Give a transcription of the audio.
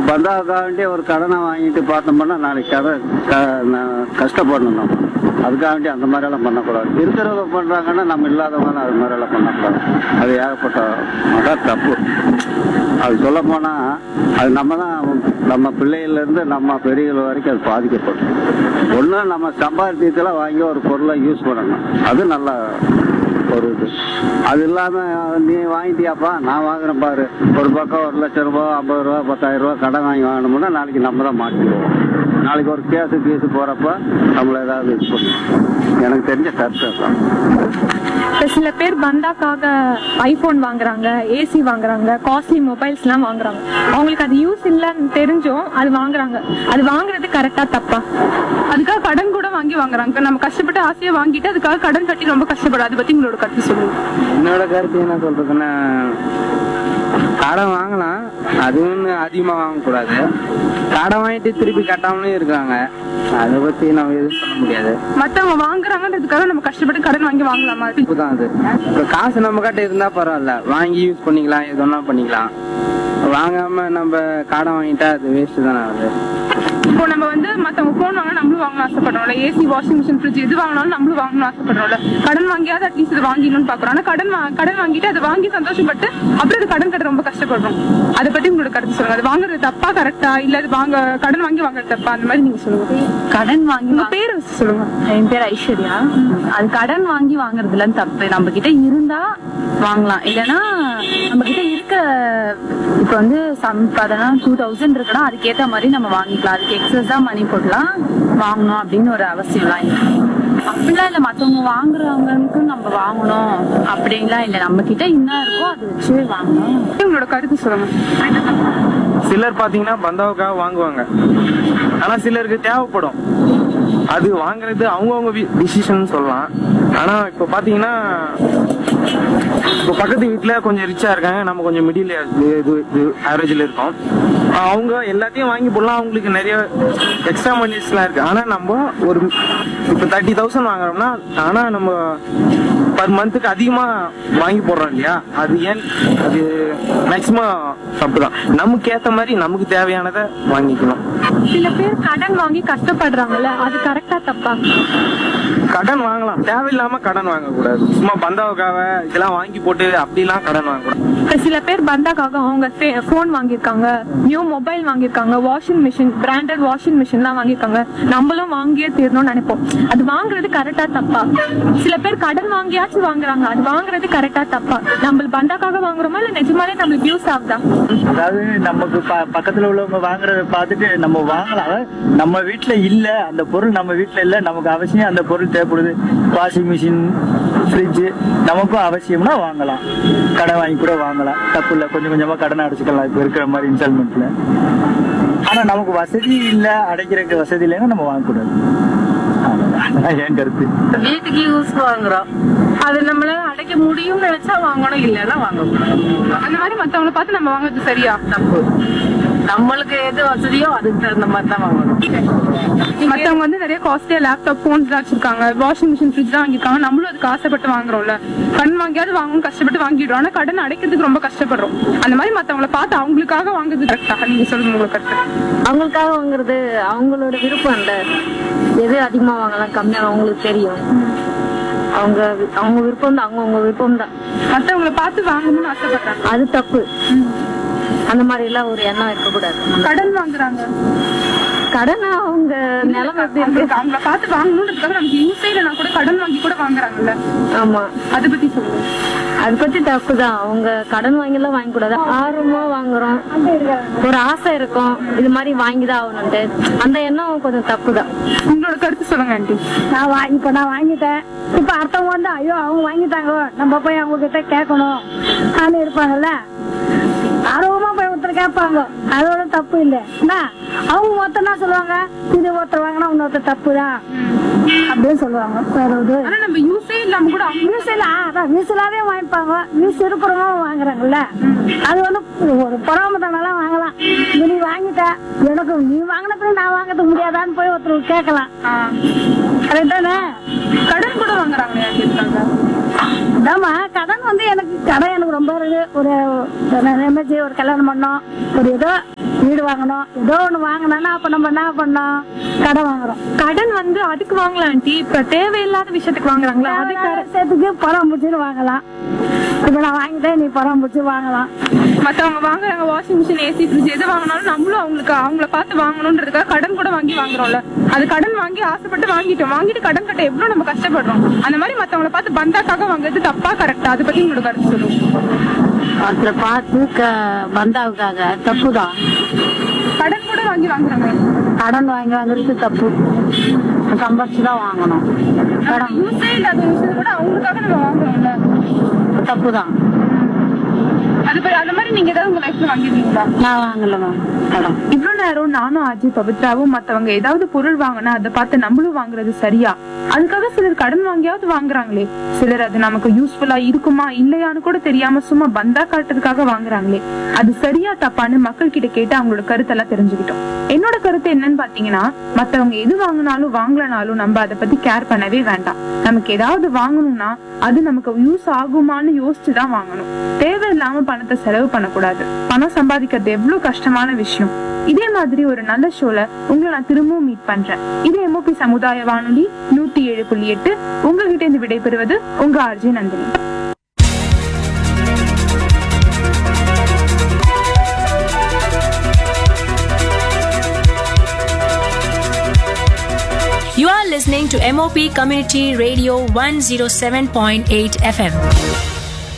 பந்தாவுக்காக வேண்டிய ஒரு கடனை வாங்கிட்டு பார்த்தோம்னா நாளைக்கு கதை க- ந- கஷ்டப்படணும் நம்ம அதுக்காக வேண்டி அந்த மாதிரி எல்லாம் பண்ணக்கூடாது இருக்கிறவங்க பண்றாங்கன்னா நம்ம இல்லாதவங்க அது மாதிரி எல்லாம் பண்ணக்கூடாது அது ஏகப்பட்ட அதான் தப்பு அது சொல்ல போனா அது நம்ம தான் நம்ம பிள்ளைகள்ல இருந்து நம்ம பெரியவர்கள் வரைக்கும் அது பாதிக்கப்படும் ஒண்ணு நம்ம சம்பாதித்தெல்லாம் வாங்கி ஒரு பொருளை யூஸ் பண்ணணும் அது நல்ல ஒரு இது அது இல்லாம நீ வாங்கிட்டியாப்பா நான் வாங்குறேன் பாரு ஒரு பக்கம் ஒரு லட்சம் ரூபாய் ஐம்பது ரூபா பத்தாயிரம் ரூபாய் கடன் வாங்கி வாங்கணும்னா நாளைக்கு நம்ம தான் மாட்டிடுவோம் நாளைக்கு ஒரு கேஸு கீஸு போறப்ப நம்மள ஏதாவது இது பண்ணுவோம் எனக்கு தெரிஞ்ச கருத்து தான் இப்ப சில பேர் பந்தாக்காக ஐபோன் வாங்குறாங்க ஏசி வாங்குறாங்க காஸ்ட்லி மொபைல்ஸ் எல்லாம் வாங்குறாங்க அவங்களுக்கு அது யூஸ் இல்லைன்னு தெரிஞ்சும் அது வாங்குறாங்க அது வாங்குறது கரெக்டா தப்பா அதுக்காக கடன் கூட வாங்கி வாங்குறாங்க நம்ம கஷ்டப்பட்டு ஆசையா வாங்கிட்டு அதுக்காக கடன் கட்டி ரொம்ப கஷ்டப்படும் அதை பத்தி உங்களோட கருத்து சொல்லுங்க என்னோட கருத்து என்ன சொல்றதுன்னா கடன் வாங்கலாம் அதுவும் அதிகமா வாங்கக்கூடாது கடன் வாங்கிட்டு திருப்பி கட்டாமலும் இருக்காங்க அதை பத்தி நம்ம எதுவும் சொல்ல முடியாது மத்தவங்க வாங்குறாங்கன்றதுக்காக நம்ம கஷ்டப்பட்டு கடன் வாங்கி வாங்கலாமா தான் அது இப்போ காசு நம்ம கிட்ட இருந்தா பரவாயில்ல வாங்கி யூஸ் பண்ணிக்கலாம் எதுனா பண்ணிக்கலாம் வாங்காம நம்ம கடன் வாங்கிட்டா அது வேஸ்ட் தானே ஆகுது இப்போ நம்ம வந்து மத்தவங்க போன் வாங்க நம்மளும் வாங்கணும் ஆசைப்படுறோம்ல ஏசி வாஷிங் மிஷின் ஃப்ரிட்ஜ் எது வாங்கினாலும் நம்மளும் வாங்கணும் ஆசைப்படுறோம்ல கடன் வாங்கியாவது அட்லீஸ்ட் இது வாங்கிடணும்னு பாக்குறோம் ஆனா கடன் வா- கடன் வாங்கிட்டு அதை வாங்கி சந்தோஷப்பட்டு அப்புறம் அது கடன் கட்ட ரொம்ப கஷ்டப்படுறோம் அதை பத்தி உங்களோட கருத்து சொல்லுங்க அது வாங்குறது தப்பா கரெக்டா இல்ல அது வாங்க கடன் வாங்கி வாங்குறது தப்பா அந்த மாதிரி நீங்க சொல்லுங்க கடன் வாங்கி உங்க வா- பேர் வச்சு சொல்லுங்க என் பேர் ஐஸ்வர்யா அது கடன் வாங்கி வாங்குறதுல தப்பு நம்ம கிட்ட இருந்தா வாங்கலாம் இல்லனா நம்ம கிட்ட இருக்க இப்ப வந்து சம்பதம் டூ தௌசண்ட் இருக்குன்னா அதுக்கேத்த மாதிரி நம்ம வாங்கிக்கலாம் அதுக்கு எக்ஸஸ் மணி போடலாம் வாங்கணும் அப்படின்னு ஒரு அவசியம்லாம் இல்லை அப்படிலாம் இல்ல மத்தவங்க வாங்குறவங்களுக்கு நம்ம வாங்கணும் அப்படின்லாம் இல்ல நம்ம கிட்ட என்ன இருக்கோ அதை வச்சு வாங்கணும் உங்களோட கருத்து சொல்லுங்க சிலர் பாத்தீங்கன்னா பந்தாவுக்காக வாங்குவாங்க ஆனா சிலருக்கு தேவைப்படும் அது வாங்குறது அவங்கவுங்க டிசிஷன் சொல்லலாம் ஆனா இப்ப பாத்தீங்கன்னா இப்போ பக்கத்து வீட்டுல கொஞ்சம் ரிச்சா இருக்காங்க நம்ம கொஞ்சம் மிடில் இது ஆவரேஜ்ல இருக்கோம் ஆஹ் அவங்க எல்லாத்தையும் வாங்கி போடலாம் அவங்களுக்கு நிறைய எக்ஸ்ட்ரா மணிஸ்லாம் இருக்கு ஆனா நம்ம ஒரு இப்போ தேர்ட்டி தௌசண்ட் வாங்குறோம்னா ஆனா நம்ம பர் மந்த்துக்கு அதிகமா வாங்கி போடுறோம் இல்லையா அது ஏன் அது மேக்சிமம் தப்பு தான் நமக்கு ஏத்த மாதிரி நமக்கு தேவையானதை வாங்கிக்கணும் சில பேர் கடன் வாங்கி கஷ்டப்படுறாங்கல்ல அது கரெக்டா தப்பா கடன் வாங்கலாம் தேவையில்லாம கடன் வாங்கக்கூடாது சும்மா பந்தாவுக்காக இதெல்லாம் வாங்கி போட்டு அப்படிலாம் கடன் வாங்கக்கூடாது இப்ப சில பேர் பந்தாக்காக அவங்க போன் வாங்கியிருக்காங்க நியூ மொபைல் வாங்கியிருக்காங்க washing machine branded washing machine எல்லாம் வாங்கியிருக்காங்க நம்மளும் வாங்கியே தீரணும்னு நினைப்போம் அது வாங்குறது கரெக்டா தப்பா சில பேர் கடன் வாங்கியாச்சும் வாங்குறாங்க அது வாங்குறது கரெக்டா தப்பா நம்ம பந்தாக்காக வாங்குறோமா இல்ல நிஜமாலே நம்மளுக்கு யூஸ் ஆகுதா அதாவது நமக்கு ப- பக்கத்துல உள்ளவங்க வாங்குறத பார்த்துட்டு நம்ம வாங்கலாம் அதாவது நம்ம வீட்ல இல்ல அந்த பொருள் நம்ம வீட்ல இல்ல நமக்கு அவசியம் அந்த பொருள் தேவைப்படுது வாஷிங் மிஷின் ஃப்ரிட்ஜ் நமக்கும் அவசியம்னா வாங்கலாம் கடன் வாங்கி கூட வாங்கலாம் தப்பு இல்ல கொஞ்சம் கொஞ்சமா கடன் அடைச்சுக்கலாம் இப்ப இருக்கிற மாதிரி இன்ஸ்டால்மெண்ட்ல ஆனா நமக்கு வசதி இல்ல அடைக்கிறதுக்கு வசதி இல்லைன்னா நம்ம வாங்கக்கூடாது அவ்வளவுதான் என் கருத்து வீட்டுக்கு யூஸ் வாங்குறோம் அது நம்மளால அடைக்க முடியும்னு நினைச்சா வாங்கணும் இல்லைன்னா வாங்கக்கூடாது அந்த மாதிரி மத்தவங்கள பார்த்து நம்ம வாங்குறது சரியா தப்பு நம்மளுக்கு எது வசதியோ அதுக்கு தகுந்த மாதிரி தான் வாங்கணும் மத்தவங்க வந்து நிறைய காஸ்ட்லியா லேப்டாப் போன்ஸ் தான் வச்சிருக்காங்க வாஷிங் மிஷின் ஃப்ரிட்ஜ் தான் வாங்கிருக்காங்க நம்மளும் அதுக்கு ஆசைப்பட்டு வாங்குறோம்ல கடன் வாங்கியாவது வாங்கணும் கஷ்டப்பட்டு வாங்கிடுறோம் ஆனா கடன் அடைக்கிறதுக்கு ரொம்ப கஷ்டப்படுறோம் அந்த மாதிரி மத்தவங்கள பார்த்து அவங்களுக்காக வாங்குறது கரெக்டா நீங்க சொல்லுங்க உங்களுக்கு கருத்து அவங்களுக்காக வாங்குறது அவங்களோட விருப்பம் இல்ல எது அதிகமா வாங்கலாம் கம்மியா அவங்களுக்கு தெரியும் அவங்க அவங்க விருப்பம் தான் அவங்க விருப்பம் தான் மத்தவங்கள பார்த்து வாங்கணும்னு ஆசைப்படுறாங்க அது தப்பு அந்த மாதிரி எல்லாம் ஒரு எண்ணம் இருக்கக்கூடாது கடன் வாங்குறாங்க கடன் அவங்க நிலைமை எப்படி இருக்கு அவங்களுக்கு அவங்கள பார்த்து வாங்கணுன்றதுக்காக நமக்கு யூஸே இல்லைனா கூட கடன் வாங்கி கூட வாங்குறாங்கல்ல ஆமா அதை பத்தி சொல்லுங்க அது பத்தி தப்பு தான் அவங்க கடன் வாங்கி எல்லாம் வாங்க கூடாது ஆர்வமா வாங்குறோம் ஒரு ஆசை இருக்கும் இது மாதிரி வாங்கிதான் ஆகணும்ட்டு அந்த எண்ணம் கொஞ்சம் தப்பு தான் உங்களோட கருத்து சொல்லுங்க ஆண்டி நான் வாங்கி இப்ப நான் வாங்கிட்டேன் இப்ப அடுத்தவங்க வந்து ஐயோ அவங்க வாங்கிட்டாங்க நம்ம போய் அவங்க கிட்ட கேட்கணும் ஆன்னு இருப்பாங்கல்ல ஆர்வமா போய் ஒருத்தர் கேட்பாங்க அதோட தப்பு இல்ல என்ன அவங்க மொத்தம் என்ன சொல்லுவாங்க இது ஒருத்தர் வாங்கினா இன்னொருத்தர் தப்பு தான் அப்படின்னு சொல்லுவாங்க வேற இது ஆனா நம்ம யூஸே இல்லாம கூட அவங்க வீசில அதான் வீசிலாவே வாங்கிப்பாங்க வீசி இருக்கிறவங்க வாங்குறாங்கல்ல அது வந்து ஒரு பொறாமத்தனெல்லாம் வாங்கலாம் இது நீ வாங்கிட்ட எனக்கு நீ வாங்கின பிறகு நான் வாங்கிறது முடியாதான்னு போய் ஒருத்தர் கேட்கலாம் கரெக்டானே கடன் கூட வாங்குறாங்களே ஆண்டி இருக்காங்க அதாம்மா கடன் வந்து எனக்கு கடன் எனக்கு ரொம்ப இருக்கு ஒரு எமர்ஜி ஒரு கல்யாணம் பண்ணோம் ஒரு ஏதோ வீடு வாங்கணும் ஏதோ ஒண்ணு வாங்கினோம்னா அப்ப நம்ம என்ன பண்ணோம் கடன் வாங்குறோம் கடன் வந்து அதுக்கு வாங்கலாம் ஆண்டி இப்ப தேவையில்லாத விஷயத்துக்கு வாங்குறாங்களா அது கடன் சேர்த்துக்கு பணம் பிடிச்சிட்டு வாங்கலாம் இப்ப நான் வாங்கிட்டேன் நீ பணம் பிடிச்சி வாங்கலாம் மத்தவங்க வாங்குறாங்க வாஷிங் மிஷின் ஏசி ஃப்ரிட்ஜ் எது வாங்கினாலும் நம்மளும் அவங்களுக்கு அவங்கள பார்த்து வாங்கணுன்றதுக்காக கடன் கூட வாங்கி வாங்குறோம்ல அது கடன் வாங்கி ஆசைப்பட்டு வாங்கிட்டோம் வாங்கிட்டு கடன் கட்ட எவ்வளவு நம்ம கஷ்டப்படுறோம் அந்த மாதிரி மத்தவங்கள பார்த்து பந்தாக்காக வாங்குறது தப்பா கரெக்டா அதை பத்தி உங்களோட கருத்து சொல்லுங்க ஒருத்தரை பார்த்து பந்தாவுக்காக தப்பு தான் கடன் கூட வாங்கி வாங்குறாங்க கடன் வாங்கி வாங்குறது தப்பு சம்பாரிச்சு தான் வாங்கணும் கடன் யூஸே இல்லாத விஷயம் கூட அவங்களுக்காக நம்ம வாங்குறோம்ல தப்பு தான் அது ப- அந்த மாதிரி நீங்க ஏதாவது உங்க லைஃப்ல வாங்கிருக்கீங்களா நான் வாங்கல மேம் கடன் இவ்வளவு நேரம் நானும் அஜய் பவித்ராவும் மத்தவங்க ஏதாவது பொருள் வாங்கினா அதை பார்த்து நம்மளும் வாங்குறது சரியா அதுக்காக சிலர் கடன் வாங்கியாவது வாங்குறாங்களே சிலர் அது நமக்கு யூஸ்ஃபுல்லா இருக்குமா இல்லையான்னு கூட தெரியாம சும்மா பந்தா காட்டுறதுக்காக வாங்குறாங்களே அது சரியா தப்பான்னு மக்கள் கிட்ட கேட்டு அவங்களோட கருத்தெல்லாம் தெரிஞ்சுக்கிட்டோம் என்னோட கருத்து என்னன்னு பாத்தீங்கன்னா மத்தவங்க எது வாங்கினாலும் வாங்கலனாலும் நம்ம அதை பத்தி கேர் பண்ணவே வேண்டாம் நமக்கு ஏதாவது வாங்கணும்னா அது நமக்கு யூஸ் ஆகுமான்னு யோசிச்சு தான் வாங்கணும் தேவையில்லாம பணத்தை செலவு பண்ணக்கூடாது பணம் சம்பாதிக்கிறது எவ்வளவு கஷ்டமான விஷயம் இதே மாதிரி ஒரு நல்ல ஷோல உங்களை நான் திரும்பவும் மீட் பண்றேன் இது எம்ஓபி சமுதாய வானொலி நூத்தி ஏழு புள்ளி எட்டு உங்ககிட்ட இருந்து விடைபெறுவது உங்க RJ Nandhini You are listening to MOP Community Radio 107.8 FM.